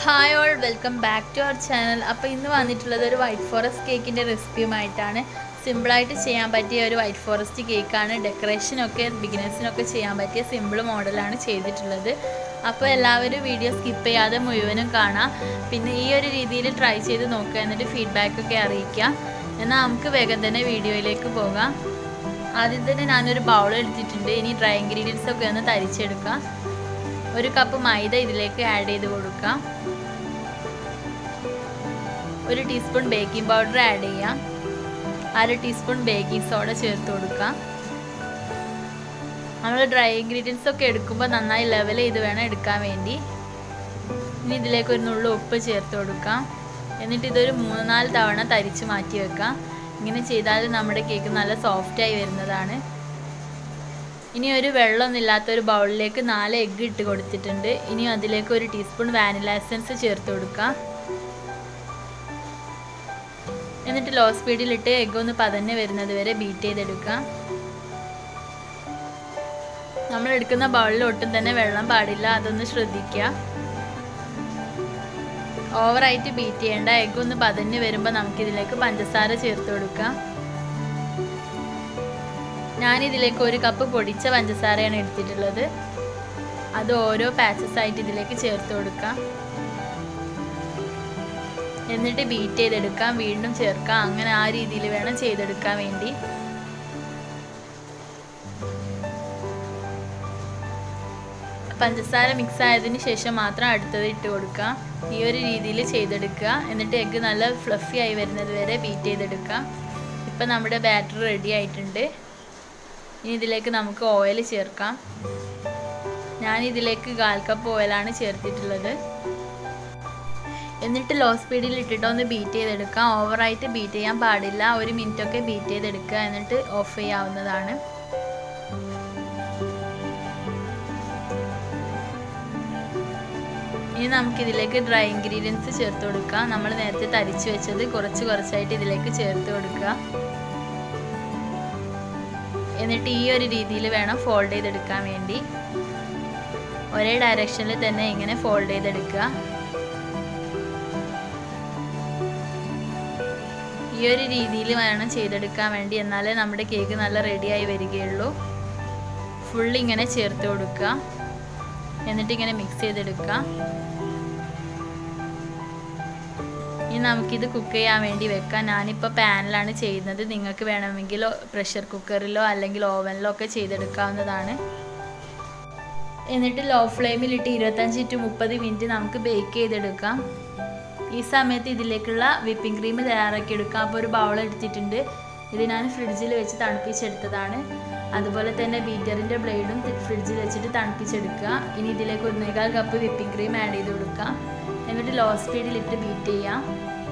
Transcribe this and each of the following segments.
hi all welcome back to our channel അപ്പോൾ ഇന്ന് വന്നിട്ടുള്ളത് ഒരു വൈറ്റ് ഫോറസ്റ്റ് കേക്കിൻ്റെ റെസിപ്പിയുമായിട്ടാണ് സിമ്പിളായിട്ട് ചെയ്യാൻ പറ്റിയ ഒരു വൈറ്റ് ഫോറസ്റ്റ് കേക്കാണ് ഡെക്കറേഷനൊക്കെ ബിഗിനേഴ്സിനൊക്കെ ചെയ്യാൻ പറ്റിയ സിമ്പിൾ മോഡലാണ് ചെയ്തിട്ടുള്ളത് അപ്പോൾ എല്ലാവരും വീഡിയോ സ്കിപ്പ് ചെയ്യാതെ മുഴുവനും കാണാം പിന്നെ ഈ ഒരു രീതിയിൽ ട്രൈ ചെയ്ത് നോക്കുക എന്നിട്ട് ഫീഡ്ബാക്കൊക്കെ അറിയിക്കുക എന്നാൽ നമുക്ക് വേഗം തന്നെ വീഡിയോയിലേക്ക് പോകാം ആദ്യം തന്നെ ഞാനൊരു ബൗൾ എടുത്തിട്ടുണ്ട് ഇനി ഡ്രൈ ഇൻഗ്രീഡിയൻസ് ഒക്കെ ഒന്ന് തരിച്ചെടുക്കാം ഒരു കപ്പ് മൈദ ഇതിലേക്ക് ആഡ് ചെയ്ത് കൊടുക്കാം ഒരു ടീസ്പൂൺ ബേക്കിംഗ് പൗഡർ ആഡ് ചെയ്യാം അര ടീസ്പൂൺ ബേക്കിംഗ് സോഡ ചേർത്ത് കൊടുക്കാം നമ്മൾ ഡ്രൈ ഇൻഗ്രീഡിയൻസ് ഒക്കെ എടുക്കുമ്പോൾ നന്നായി ലെവൽ ചെയ്ത് വേണം എടുക്കാൻ വേണ്ടി ഇനി ഇതിലേക്ക് ഒരു നുള്ളു ഉപ്പ് ചേർത്ത് കൊടുക്കാം എന്നിട്ട് ഇതൊരു മൂന്ന് നാല് തവണ തരിച്ച് മാറ്റി വെക്കാം ഇങ്ങനെ ചെയ്താൽ നമ്മുടെ കേക്ക് നല്ല സോഫ്റ്റായി വരുന്നതാണ് ഇനി ഒരു വെള്ളമൊന്നുമില്ലാത്ത ഒരു ബൗളിലേക്ക് നാല് എഗ്ഗ് ഇട്ട് കൊടുത്തിട്ടുണ്ട് ഇനി അതിലേക്ക് ഒരു ടീസ്പൂൺ വാനില എസൻസ് ചേർത്ത് കൊടുക്കാം എന്നിട്ട് ലോ സ്പീഡിലിട്ട് എഗ്ഗ് ഒന്ന് പതഞ്ഞ് വരുന്നത് വരെ ബീറ്റ് ചെയ്തെടുക്കാം നമ്മൾ എടുക്കുന്ന ബൗളിൽ ഒട്ടും തന്നെ വെള്ളം പാടില്ല അതൊന്ന് ശ്രദ്ധിക്കുക ഓവറായിട്ട് ബീറ്റ് ചെയ്യേണ്ട എഗ്ഗ് ഒന്ന് പതഞ്ഞ് വരുമ്പോൾ നമുക്കിതിലേക്ക് പഞ്ചസാര ചേർത്ത് കൊടുക്കാം ഞാനിതിലേക്ക് ഒരു കപ്പ് പൊടിച്ച പഞ്ചസാരയാണ് എടുത്തിട്ടുള്ളത് അത് ഓരോ പാച്ചസ് ആയിട്ട് ഇതിലേക്ക് ചേർത്ത് കൊടുക്കാം എന്നിട്ട് ബീറ്റ് ചെയ്തെടുക്കാം വീണ്ടും ചേർക്കാം അങ്ങനെ ആ രീതിയിൽ വേണം ചെയ്തെടുക്കാൻ വേണ്ടി പഞ്ചസാര മിക്സ് ആയതിനു ശേഷം മാത്രം അടുത്തത് ഇട്ട് കൊടുക്കാം ഈ ഒരു രീതിയിൽ ചെയ്തെടുക്കുക എന്നിട്ട് എഗ്ഗ് നല്ല ഫ്ലഫി ആയി വരുന്നത് വരെ ബീറ്റ് ചെയ്തെടുക്കാം ഇപ്പം നമ്മുടെ ബാറ്റർ റെഡി ആയിട്ടുണ്ട് ഇനി ഇതിലേക്ക് നമുക്ക് ഓയിൽ ചേർക്കാം ഞാൻ ഇതിലേക്ക് കാൽ കപ്പ് ഓയിലാണ് ചേർത്തിട്ടുള്ളത് എന്നിട്ട് ലോ സ്പീഡിൽ ഇട്ടിട്ട് ഒന്ന് ബീറ്റ് ചെയ്തെടുക്കാം ഓവറായിട്ട് ബീറ്റ് ചെയ്യാൻ പാടില്ല ഒരു മിനിറ്റൊക്കെ ബീറ്റ് ചെയ്തെടുക്കുക എന്നിട്ട് ഓഫ് ചെയ്യാവുന്നതാണ് ഇനി നമുക്കിതിലേക്ക് ഡ്രൈ ഇൻഗ്രീഡിയൻസ് ചേർത്ത് കൊടുക്കാം നമ്മൾ നേരത്തെ തരിച്ചു വെച്ചത് കുറച്ച് കുറച്ചായിട്ട് ഇതിലേക്ക് ചേർത്ത് കൊടുക്കുക എന്നിട്ട് ഈ ഒരു രീതിയിൽ വേണം ഫോൾഡ് ചെയ്തെടുക്കാൻ വേണ്ടി ഒരേ ഡയറക്ഷനിൽ തന്നെ ഇങ്ങനെ ഫോൾഡ് ചെയ്തെടുക്കുക ഈ ഒരു രീതിയിൽ വേണം ചെയ്തെടുക്കാൻ വേണ്ടി എന്നാലേ നമ്മുടെ കേക്ക് നല്ല റെഡിയായി വരികയുള്ളൂ ഫുൾ ഇങ്ങനെ ചേർത്ത് കൊടുക്കുക എന്നിട്ട് ഇങ്ങനെ മിക്സ് ചെയ്തെടുക്കുക ഇനി നമുക്കിത് കുക്ക് ചെയ്യാൻ വേണ്ടി വെക്കാം ഞാനിപ്പോൾ പാനിലാണ് ചെയ്യുന്നത് നിങ്ങൾക്ക് വേണമെങ്കിൽ പ്രഷർ കുക്കറിലോ അല്ലെങ്കിൽ ഓവനിലോ ഒക്കെ ചെയ്തെടുക്കാവുന്നതാണ് എന്നിട്ട് ലോ ഫ്ലെയിമിലിട്ട് ഇരുപത്തഞ്ച് ടു മുപ്പത് മിനിറ്റ് നമുക്ക് ബേക്ക് ചെയ്തെടുക്കാം ഈ സമയത്ത് ഇതിലേക്കുള്ള വിപ്പിംഗ് ക്രീം തയ്യാറാക്കി എടുക്കാം അപ്പോൾ ഒരു ബൗൾ എടുത്തിട്ടുണ്ട് ഇത് ഞാൻ ഫ്രിഡ്ജിൽ വെച്ച് തണുപ്പിച്ചെടുത്തതാണ് അതുപോലെ തന്നെ ബീറ്ററിൻ്റെ ബ്ലേഡും ഫ്രിഡ്ജിൽ വെച്ചിട്ട് തണുപ്പിച്ചെടുക്കുക ഇനി ഇതിലേക്ക് ഒന്നേകാൽ കപ്പ് വിപ്പിംഗ് ക്രീം ആഡ് ചെയ്ത് കൊടുക്കാം എന്നിട്ട് ലോ സ്പീഡിലിട്ട് ബീറ്റ് ചെയ്യാം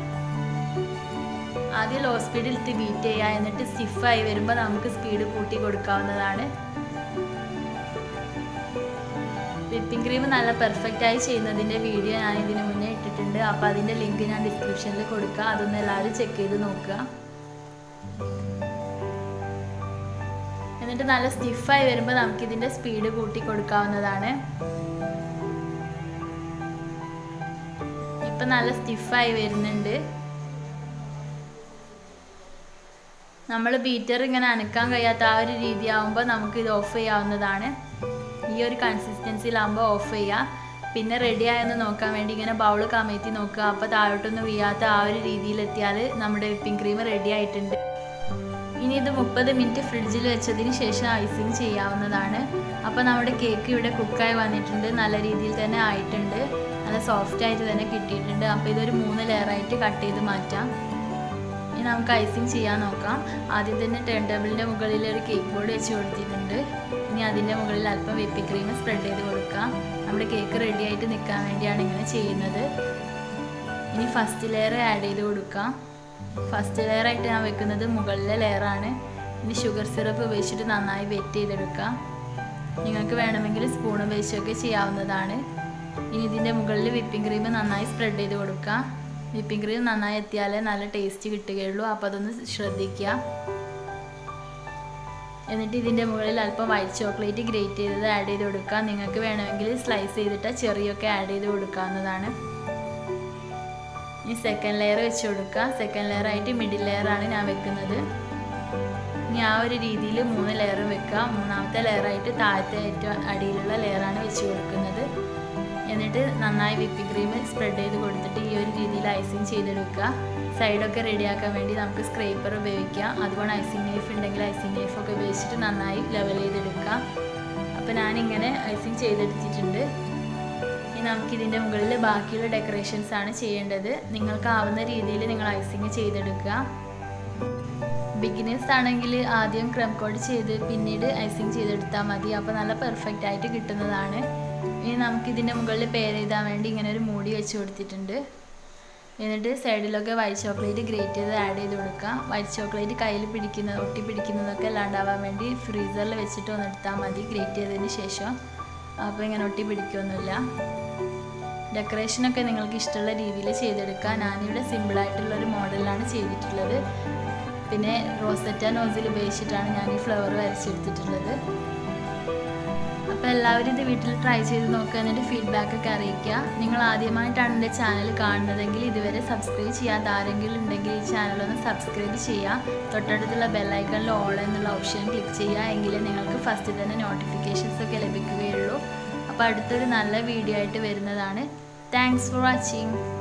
ആദ്യം ലോ സ്പീഡിലിട്ട് ബീറ്റ് ചെയ്യുക എന്നിട്ട് സ്റ്റിഫായി വരുമ്പോൾ നമുക്ക് സ്പീഡ് കൂട്ടി കൊടുക്കാവുന്നതാണ് വിപ്പിംഗ് ക്രീം നല്ല പെർഫെക്റ്റ് ആയി ചെയ്യുന്നതിൻ്റെ വീഡിയോ ഞാൻ ഇതിന് മുന്നേ ഇട്ടിട്ടുണ്ട് അപ്പോൾ അതിൻ്റെ ലിങ്ക് ഞാൻ ഡിസ്ക്രിപ്ഷനിൽ കൊടുക്കുക അതൊന്ന് എല്ലാവരും ചെക്ക് ചെയ്ത് നോക്കുക എന്നിട്ട് നല്ല സ്റ്റിഫായി വരുമ്പോൾ നമുക്ക് ഇതിൻ്റെ സ്പീഡ് കൂട്ടി കൊടുക്കാവുന്നതാണ് ഇപ്പം നല്ല സ്റ്റിഫായി വരുന്നുണ്ട് നമ്മൾ ബീറ്റർ ഇങ്ങനെ അനക്കാൻ കഴിയാത്ത ആ ഒരു രീതി ആകുമ്പോൾ നമുക്ക് ഇത് ഓഫ് ചെയ്യാവുന്നതാണ് ഈ ഒരു കൺസിസ്റ്റൻസിയിലാകുമ്പോൾ ഓഫ് ചെയ്യുക പിന്നെ റെഡി ആയെന്ന് നോക്കാൻ വേണ്ടി ഇങ്ങനെ ബൗൾ കമഴ്ത്തി നോക്കുക അപ്പോൾ താഴോട്ടൊന്നും വീഴാത്ത ആ ഒരു രീതിയിലെത്തിയാൽ നമ്മുടെ വിപ്പിംഗ് ക്രീം റെഡി ആയിട്ടുണ്ട് ഇനി ഇത് മുപ്പത് മിനിറ്റ് ഫ്രിഡ്ജിൽ വെച്ചതിന് ശേഷം ഐസിങ് ചെയ്യാവുന്നതാണ് അപ്പോൾ നമ്മുടെ കേക്ക് ഇവിടെ കുക്കായി വന്നിട്ടുണ്ട് നല്ല രീതിയിൽ തന്നെ ആയിട്ടുണ്ട് നല്ല സോഫ്റ്റ് ആയിട്ട് തന്നെ കിട്ടിയിട്ടുണ്ട് അപ്പോൾ ഇതൊരു മൂന്ന് ലെയറായിട്ട് കട്ട് ചെയ്ത് മാറ്റാം ഇനി നമുക്ക് ഐസിങ് ചെയ്യാൻ നോക്കാം ആദ്യം തന്നെ ടേൺ ടേബിളിൻ്റെ മുകളിൽ ഒരു കേക്ക് ബോർഡ് വെച്ച് കൊടുത്തിട്ടുണ്ട് ഇനി അതിൻ്റെ മുകളിൽ അല്പം വിപ്പി ക്രീം സ്പ്രെഡ് ചെയ്ത് കൊടുക്കാം നമ്മുടെ കേക്ക് റെഡി ആയിട്ട് നിൽക്കാൻ വേണ്ടിയാണ് ഇങ്ങനെ ചെയ്യുന്നത് ഇനി ഫസ്റ്റ് ലെയർ ആഡ് ചെയ്ത് കൊടുക്കാം ഫസ്റ്റ് ലെയർ ആയിട്ട് ഞാൻ വെക്കുന്നത് മുകളിലെ ലെയറാണ് ഇനി ഷുഗർ സിറപ്പ് ഉപയോഗിച്ചിട്ട് നന്നായി വെറ്റ് ചെയ്തെടുക്കാം നിങ്ങൾക്ക് വേണമെങ്കിൽ സ്പൂൺ ഉപയോഗിച്ചൊക്കെ ചെയ്യാവുന്നതാണ് ഇനി ഇതിൻ്റെ മുകളിൽ വിപ്പിംഗ് ക്രീം നന്നായി സ്പ്രെഡ് ചെയ്ത് കൊടുക്കാം വിപ്പിംഗ് ക്രീം നന്നായി എത്തിയാലേ നല്ല ടേസ്റ്റ് കിട്ടുകയുള്ളൂ അപ്പോൾ അതൊന്ന് ശ്രദ്ധിക്കുക എന്നിട്ട് ഇതിൻ്റെ മുകളിൽ അല്പം വൈറ്റ് ചോക്ലേറ്റ് ഗ്രേറ്റ് ചെയ്തത് ആഡ് ചെയ്ത് കൊടുക്കുക നിങ്ങൾക്ക് വേണമെങ്കിൽ സ്ലൈസ് ചെയ്തിട്ട് ചെറിയൊക്കെ ആഡ് ചെയ്ത് കൊടുക്കാവുന്നതാണ് ഇനി സെക്കൻഡ് ലെയർ വെച്ച് കൊടുക്കുക സെക്കൻഡ് ലെയർ ആയിട്ട് മിഡിൽ ലെയറാണ് ഞാൻ വെക്കുന്നത് ഇനി ആ ഒരു രീതിയിൽ മൂന്ന് ലെയറും വെക്കുക മൂന്നാമത്തെ ലെയറായിട്ട് താഴത്തെ ഏറ്റവും അടിയിലുള്ള ലെയറാണ് വെച്ച് കൊടുക്കുന്നത് എന്നിട്ട് നന്നായി വിപ്പിംഗ് ക്രീം സ്പ്രെഡ് ചെയ്ത് കൊടുത്തിട്ട് ഈ ഒരു രീതിയിൽ ഐസിങ് ചെയ്തെടുക്കുക സൈഡൊക്കെ റെഡിയാക്കാൻ വേണ്ടി നമുക്ക് സ്ക്രേപ്പർ ഉപയോഗിക്കാം അതുകൊണ്ട് ഐസിങ് നൈഫ് ഉണ്ടെങ്കിൽ ഐസിങ് നൈഫൊക്കെ ഉപയോഗിച്ചിട്ട് നന്നായി ലെവൽ ചെയ്തെടുക്കുക അപ്പോൾ ഞാനിങ്ങനെ ഐസിങ് ചെയ്തെടുത്തിട്ടുണ്ട് ഇനി നമുക്കിതിൻ്റെ മുകളിൽ ബാക്കിയുള്ള ഡെക്കറേഷൻസ് ആണ് ചെയ്യേണ്ടത് നിങ്ങൾക്കാവുന്ന രീതിയിൽ നിങ്ങൾ ഐസിങ് ചെയ്തെടുക്കുക ബിഗിനേഴ്സ് ആണെങ്കിൽ ആദ്യം ക്രം കോഡ് ചെയ്ത് പിന്നീട് ഐസിങ് ചെയ്തെടുത്താൽ മതി അപ്പോൾ നല്ല പെർഫെക്റ്റ് ആയിട്ട് കിട്ടുന്നതാണ് ഇനി നമുക്കിതിൻ്റെ മുകളിൽ പേര് എഴുതാൻ വേണ്ടി ഇങ്ങനെ ഒരു മൂടി വെച്ച് കൊടുത്തിട്ടുണ്ട് എന്നിട്ട് സൈഡിലൊക്കെ വൈറ്റ് ചോക്ലേറ്റ് ഗ്രേറ്റ് ചെയ്ത് ആഡ് ചെയ്ത് കൊടുക്കുക വൈറ്റ് ചോക്ലേറ്റ് കയ്യിൽ പിടിക്കുന്നത് ഒട്ടി പിടിക്കുന്നതൊക്കെ അല്ലാണ്ടാവാൻ വേണ്ടി ഫ്രീസറിൽ വെച്ചിട്ട് ഒന്ന് എടുത്താൽ മതി ഗ്രേറ്റ് ചെയ്തതിന് ശേഷം അപ്പോൾ ഇങ്ങനെ ഒട്ടി പിടിക്കുകയൊന്നുമില്ല ഡെക്കറേഷനൊക്കെ നിങ്ങൾക്ക് ഇഷ്ടമുള്ള രീതിയിൽ ചെയ്തെടുക്കുക ഞാനിവിടെ സിമ്പിളായിട്ടുള്ളൊരു മോഡലാണ് ചെയ്തിട്ടുള്ളത് പിന്നെ റോസറ്റ നോസിൽ ഉപയോഗിച്ചിട്ടാണ് ഞാൻ ഈ ഫ്ലവർ വരച്ചെടുത്തിട്ടുള്ളത് അപ്പോൾ എല്ലാവരും ഇത് വീട്ടിൽ ട്രൈ ചെയ്ത് നോക്കുക എന്നിട്ട് ഫീഡ്ബാക്ക് ഒക്കെ അറിയിക്കുക നിങ്ങൾ ആദ്യമായിട്ടാണ് എൻ്റെ ചാനൽ കാണുന്നതെങ്കിൽ ഇതുവരെ സബ്സ്ക്രൈബ് ചെയ്യാത്ത ആരെങ്കിലും ഉണ്ടെങ്കിൽ ഈ ചാനൽ ഒന്ന് സബ്സ്ക്രൈബ് ചെയ്യുക തൊട്ടടുത്തുള്ള ബെല്ലൈക്കണിൽ ഓൾ എന്നുള്ള ഓപ്ഷൻ ക്ലിക്ക് ചെയ്യുക എങ്കിലേ നിങ്ങൾക്ക് ഫസ്റ്റ് തന്നെ നോട്ടിഫിക്കേഷൻസ് ഒക്കെ ലഭിക്കുകയുള്ളൂ അപ്പോൾ അടുത്തൊരു നല്ല വീഡിയോ ആയിട്ട് വരുന്നതാണ് താങ്ക്സ് ഫോർ വാച്ചിങ്